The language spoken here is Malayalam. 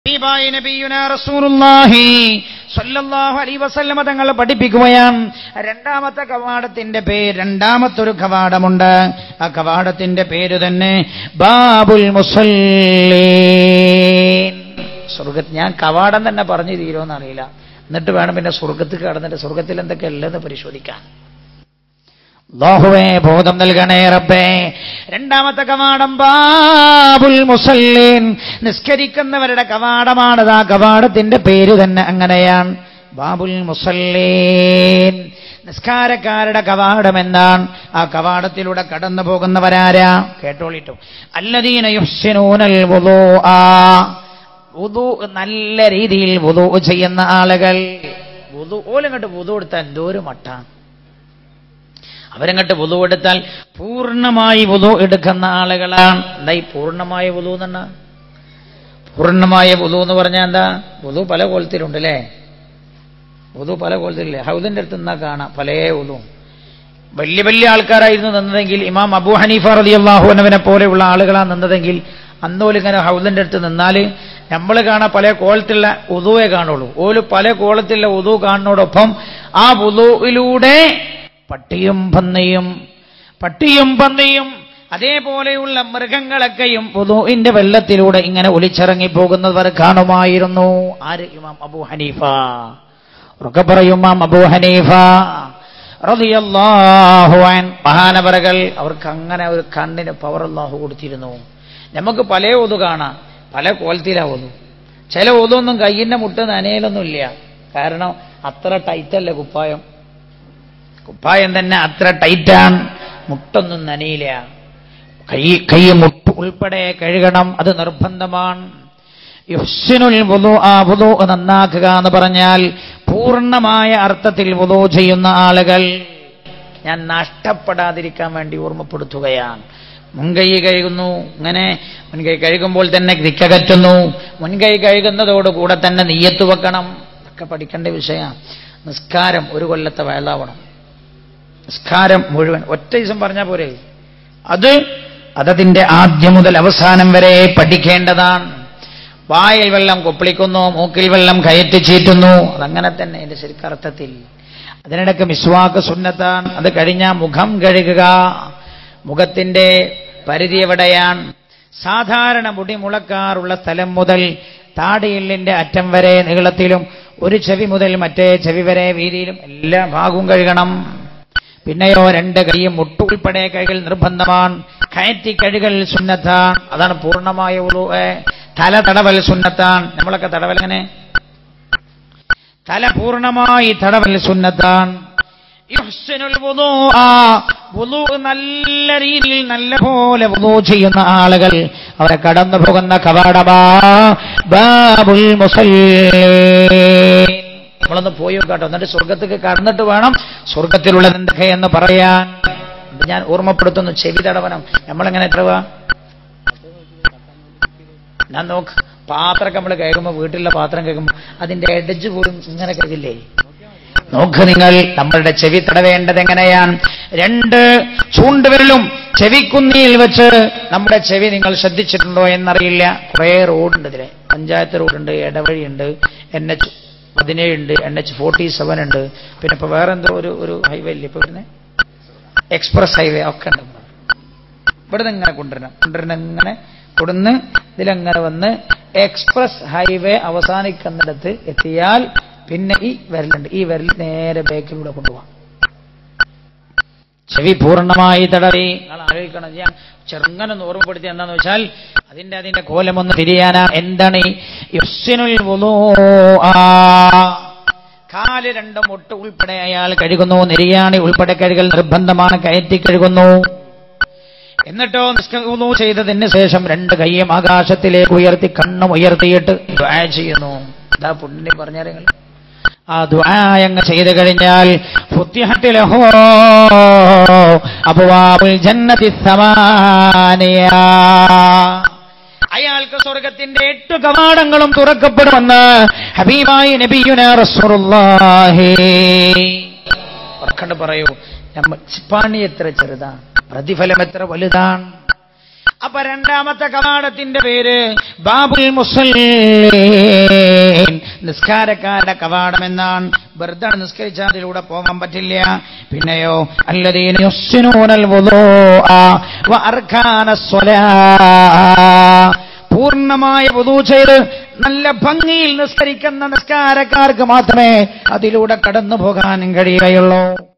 ഹബീബായ നബിയുനാ റസൂലുള്ളാഹി സ്വല്ലല്ലാഹു അലൈഹി വസല്ലമ തങ്ങൾ പഠിപ്പിക്കുകയാണ് രണ്ടാമത്തെ കവാടത്തിന്റെ പേര് രണ്ടാമത്തെ ഒരു കവാടമുണ്ട് ആ കവാടത്തിന്റെ പേര് തന്നെ ബാബുൽ മുസല്ലീൻ സ്വർഗത്ത് ഞാൻ കവാടം തന്നെ പറഞ്ഞു തീരുമെന്ന് അറിയില്ല എന്നിട്ട് വേണം പിന്നെ സ്വർഗത്തിൽ കടന്നിട്ട് സ്വർഗത്തിൽ എന്തൊക്കെ ഉള്ളതെന്ന് പരിശോധിക്കാൻ അല്ലാഹുവേ ബോധം നൽകണേ റബ്ബേ രണ്ടാമത്തെ കവാടം ബാബുൽ മുസല്ലീൻ നിസ്കരിക്കുന്നവരുടെ കവാടമാണത് ആ കവാടത്തിന്റെ പേര് തന്നെ അങ്ങനെയാണ് ബാബുൽ മുസല്ലീൻ നിസ്കാരക്കാരുടെ കവാടം എന്താണ് ആ കവാടത്തിലൂടെ കടന്നു പോകുന്നവരാരാ കേട്ടോളിട്ടു അല്ലദീന യുഹ്സിനൂനൽ വുദൂആ വുദൂ നല്ല രീതിയിൽ വുദൂ ചെയ്യുന്ന ആളുകൾ വുദൂ ഓലങ്ങോട്ട് വുദൂ എടുത്താൽ എന്തോ ഒരു മട്ടാണ് അവരങ്ങോട്ട് വുതു എടുത്താൽ പൂർണ്ണമായി വുതു എടുക്കുന്ന ആളുകളാണ് എന്താ ഈ പൂർണ്ണമായ വുതു എന്നാ പൂർണ്ണമായ വുതു എന്ന് പറഞ്ഞാൽ എന്താ വുതു പല കോലത്തിലുണ്ട് അല്ലേ വുതു പല കോലത്തിലില്ലേ ഹൗദിന്റെ അടുത്ത് നിന്നാ കാണാം പല വുതു വലിയ വലിയ ആൾക്കാരായിരുന്നു നിന്നതെങ്കിൽ ഇമാം അബൂ ഹനീഫ റതി അള്ളാഹുനവിനെ പോലെയുള്ള ആളുകളാണ് നിന്നതെങ്കിൽ അന്നോല് ഇങ്ങനെ ഹൗദിന്റെ അടുത്ത് നിന്നാൽ നമ്മൾ കാണാൻ പല കോലത്തിലുള്ള ഉതുവേ കാണുള്ളൂ ഓല് പല കോലത്തിലുള്ള ഉതു കാണുന്നതോടൊപ്പം ആ ഉതുവിലൂടെ പട്ടിയും പന്നിയും പട്ടിയും പന്നിയും അതേപോലെയുള്ള മൃഗങ്ങളൊക്കെയും പുതുവിന്റെ വെള്ളത്തിലൂടെ ഇങ്ങനെ ഒലിച്ചിറങ്ങി പോകുന്നവർ കാണുമായിരുന്നു ആര് ഇമാം അബൂ ഹനീഫ ഉറക്കെ പറയും ഇമാം അബൂ ഹനീഫ റളിയല്ലാഹു അൻ മഹാനവരകൾ അവർക്ക് അങ്ങനെ ഒരു കണ്ണിന് പവർ അല്ലാഹു കൊടുത്തിരുന്നു നമുക്ക് പല ഒതു കാണാം പല കോലത്തിലാ ഒതു ചില ഒതൊന്നും കയ്യിന്റെ മുട്ട് നനയിലൊന്നുമില്ല കാരണം അത്ര ടൈറ്റല്ലേ കുപ്പായം കുപ്പായം തന്നെ അത്ര ടൈറ്റാണ് മുട്ടൊന്നും നനയില്ല കൈ കൈ മുട്ട് ഉൾപ്പെടെ കഴുകണം അത് നിർബന്ധമാണ് യുഹ്സിനുൽ വുദു ആ വുദു നന്നാക്കുക എന്ന് പറഞ്ഞാൽ പൂർണ്ണമായ അർത്ഥത്തിൽ വുദു ചെയ്യുന്ന ആളുകൾ ഞാൻ നഷ്ടപ്പെടാതിരിക്കാൻ വേണ്ടി ഓർമ്മപ്പെടുത്തുകയാണ് മുൻകൈ കഴുകുന്നു ഇങ്ങനെ മുൻകൈ കഴുകുമ്പോൾ തന്നെ ദിക്കകറ്റുന്നു മുൻകൈ കഴുകുന്നതോടുകൂടെ തന്നെ നെയ്യത്ത് വെക്കണം ഒക്കെ പഠിക്കേണ്ട വിഷയമാണ് നിസ്കാരം ഒരു കൊല്ലത്തെ വയലാവണം നിസ്കാരം മുഴുവൻ ഒറ്റ ദിവസം പറഞ്ഞാൽ പോരെ അത് അതതിന്റെ ആദ്യം മുതൽ അവസാനം വരെ പഠിക്കേണ്ടതാണ് വായിൽ വെള്ളം കൊപ്പിളിക്കുന്നു മൂക്കിൽ വെള്ളം കയറ്റി ചീറ്റുന്നു അതങ്ങനെ തന്നെ എന്റെ ശരിക്കർത്ഥത്തിൽ അതിനിടയ്ക്ക് മിസ്വാക്ക് സുന്നത്താണ് അത് കഴിഞ്ഞാൽ മുഖം കഴുകുക മുഖത്തിന്റെ പരിധി എവിടെയാണ് സാധാരണ മുടി മുളക്കാറുള്ള സ്ഥലം മുതൽ താടിയെല്ലിന്റെ അറ്റം വരെ നീളത്തിലും ഒരു ചെവി മുതൽ മറ്റേ ചെവി വരെ വീതിയിലും എല്ലാ ഭാഗവും കഴുകണം പിന്നെയോ രണ്ട് കൈയും മുട്ടു ഉൾപ്പെടെ കൈകൾ നിർബന്ധമാണ് കയറ്റി കഴുകൽ സുന്നത്താണ് അതാണ് പൂർണ്ണമായ ഉളു തല തടവൽ സുന്നത്താണ് നമ്മളൊക്കെ തടവൽ എങ്ങനെ തല പൂർണ്ണമായി തടവൽ സുന്നത്താണ് യുഹ്സിനുൽ വുദൂഅ. വുദൂ നല്ല രീതിയിൽ നല്ല പോലെ വുദൂ ചെയ്യുന്ന ആളുകൾ അവരെ കടന്നു പോകുന്ന കവാടമാ ബാബുൽ മുസല്ലീൻ നമ്മളൊന്ന് പോയി നോക്കാട്ടോ എന്നിട്ട് സ്വർഗത്തേക്ക് കടന്നിട്ട് വേണം സ്വർഗത്തിലുള്ളത് എന്തൊക്കെയെന്ന് പറയാൻ ഇത് ഞാൻ ഓർമ്മപ്പെടുത്തുന്നു ചെവി തടവനം നമ്മളെങ്ങനെ എത്രവാ ഞാൻ നോക്ക് പാത്രമൊക്കെ നമ്മൾ കേൾക്കുമ്പോൾ വീട്ടിലുള്ള പാത്രം കേൾക്കുമ്പോൾ അതിന്റെ എഡജ് പോലും ഇങ്ങനെ കേൾക്കില്ലേ നോക്ക് നിങ്ങൾ നമ്മളുടെ ചെവി തടവേണ്ടത് എങ്ങനെയാണ് രണ്ട് ചൂണ്ടുവിരലും ചെവിക്കുന്നിയിൽ വെച്ച് നമ്മുടെ ചെവി നിങ്ങൾ ശ്രദ്ധിച്ചിട്ടുണ്ടോ എന്നറിയില്ല കുറേ റോഡുണ്ട് ഇതിലെ പഞ്ചായത്ത് റോഡുണ്ട് ഇടവഴിയുണ്ട് എൻ എച്ച് പതിനേഴ് ഉണ്ട് എൻ എച്ച് ഫോർട്ടി സെവൻ ഉണ്ട് പിന്നെ ഇപ്പൊ വേറെ എന്തോ ഒരു ഒരു ഹൈവേ ഇല്ലേ ഇപ്പൊ വരുന്നത് എക്സ്പ്രസ് ഹൈവേ ഒക്കെ ഉണ്ട് ഇവിടെ നിന്ന് ഇങ്ങനെ കൊണ്ടുവരണം കൊണ്ടുവരണം ഇങ്ങനെ കൊടുന്ന് ഇതിലങ്ങനെ വന്ന് എക്സ്പ്രസ് ഹൈവേ അവസാനിക്കുന്നിടത്ത് എത്തിയാൽ പിന്നെ ഈ വിരലുണ്ട് ഈ വിരൽ നേരെ ബേക്കിലൂടെ കൊണ്ടുപോകാം ചെവി പൂർണ്ണമായി തടവി നിങ്ങൾ ആലോചിക്കണം ഞാൻ ചെറുങ്ങനെ ഒന്ന് ഓർമ്മപ്പെടുത്തി എന്താന്ന് വെച്ചാൽ അതിന്റെ അതിന്റെ കോലമൊന്ന് തിരിയാനാ എന്താണ് ഈ യുസ്സിനുൽ വുളൂആ. കാല് രണ്ടും മുട്ട് ഉൾപ്പെടെ അയാൾ കഴുകുന്നു നെരിയാണി ഉൾപ്പെടെ കഴുകൽ നിർബന്ധമാണ് കയറ്റി കഴുകുന്നു എന്നിട്ടോ നിസ്കൂ ചെയ്തതിന് ശേഷം രണ്ട് കൈയും ആകാശത്തിലേക്ക് ഉയർത്തി കണ്ണും ഉയർത്തിയിട്ട് ദുആ ചെയ്യുന്നു ഇതാ പുണ്യം പറഞ്ഞാൽ നിങ്ങൾ ആ ദുആയങ്ങ് ചെയ്തു കഴിഞ്ഞാൽ ഫുത്തിഹത്ത് ലഹു അബ്വാബുൽ ജന്നതി സമാനിയ അയാൾക്ക് സ്വർഗത്തിന്റെ എട്ട് കവാടങ്ങളും തുറക്കപ്പെടുമെന്ന് ഹബീബായി നബിയുന റസൂലുള്ളാഹി ഉറക്കണ്ട് പറയൂ നമ്മ ചിപ്പാണി എത്ര ചെറുതാണ് പ്രതിഫലം എത്ര വലുതാണ് അപ്പൊ രണ്ടാമത്തെ കവാടത്തിന്റെ പേര് ബാബുൽ മുസല്ലീൻ നിസ്കാരക്കാരുടെ കവാടം എന്നാണ് വെറുതെ നിസ്കരിച്ചാൽ അതിലൂടെ പോകാൻ പറ്റില്ല പിന്നെയോ അല്ലദീന യുഹ്സിനൂനൽ വുദൂഅ വ അർക്കാനസ്സലാ പൂർണ്ണമായ വുദൂ ചെയ്ത് നല്ല ഭംഗിയിൽ നിസ്കരിക്കുന്ന നിസ്കാരക്കാർക്ക് മാത്രമേ അതിലൂടെ കടന്നു പോകാനും കഴിയുകയുള്ളൂ